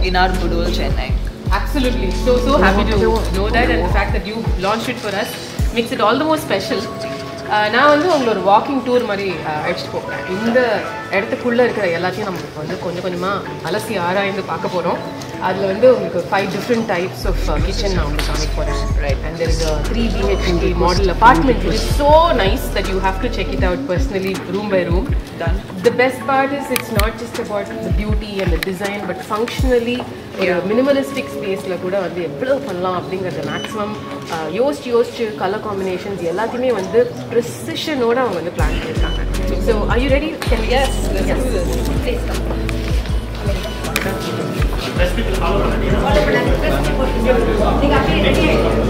in our Budul, Chennai. Absolutely. So, so happy to know that and the fact that you launched it for us makes it all the more special. Uh, நான் வந்து உங்களை ஒரு walking tour மாதிரி uh, அழைச்சிட்டு போகிறேன் இந்த இடத்துக்குள்ளே இருக்கிற எல்லாத்தையும் நம்ம இப்போ வந்து கொஞ்சம் கொஞ்சமாக அலசி ஆராய்ந்து பார்க்க போகிறோம் அதில் வந்து உங்களுக்கு five different types of kitchen நான் உங்களுக்கு காமிக்க போகிறேன் right and there is a three BHK model apartment it is so nice that you have to check it out personally room by room Done. The best part is it's not just about the beauty and the design, but functionally ஒரு minimalistic ஸ்பேஸில் கூட வந்து எவ்வளோ பண்ணலாம் அப்படிங்கிறத maximum யோசிச்சு யோசிச்சு colour combinations எல்லாத்தையுமே வந்து ப்ரிசிஷனோட அவங்க வந்து பிளான் பண்ணியிருக்காங்க so are you ready can we Yes, let's do this. please come recipe follow பண்ண